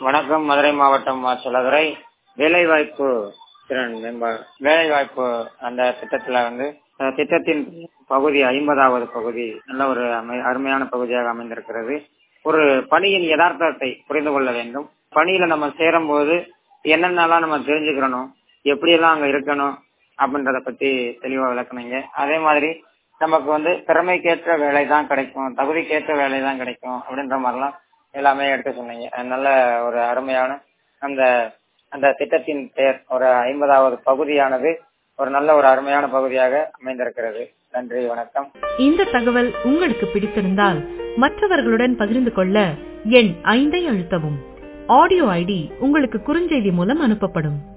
வணக்கம் மதுரை மாவட்டம் மாச்சலதுரை வேலைவாய்ப்பு திறன் மேம்பாடு வேலைவாய்ப்பு அந்த திட்டத்துல வந்து அந்த திட்டத்தின் பகுதி ஐம்பதாவது பகுதி நல்ல ஒரு அமை- அருமையான பகுதியாக அமைந்திருக்கிறது ஒரு பணியின் யதார்த்தத்தை புரிந்து கொள்ள வேண்டும் பணியில நம்ம சேரும் போது என்னென்னலாம் நம்ம தெரிஞ்சுக்கிறணும் எப்படியெல்லாம் அங்க இருக்கணும் அப்படின்றத பத்தி தெளிவா விளக்குனீங்க அதே மாதிரி நமக்கு வந்து திறமைக்கேற்ற வேலை தான் கிடைக்கும் தகுதிக்கேற்ற வேலை தான் கிடைக்கும் அப்படின்ற மாதிரிலாம் எல்லாமே எடுத்து சொன்னீங்க அது நல்ல ஒரு அருமையான அந்த அந்த திட்டத்தின் பெயர் ஒரு ஐம்பதாவது பகுதியானது ஒரு நல்ல ஒரு அருமையான பகுதியாக அமைந்திருக்கிறது நன்றி வணக்கம் இந்த தகவல் உங்களுக்கு பிடித்திருந்தால் மற்றவர்களுடன் பகிர்ந்து கொள்ள எண் ஐந்தை அழுத்தவும் ஆடியோ ஐடி உங்களுக்கு குறுஞ்செய்தி மூலம் அனுப்பப்படும்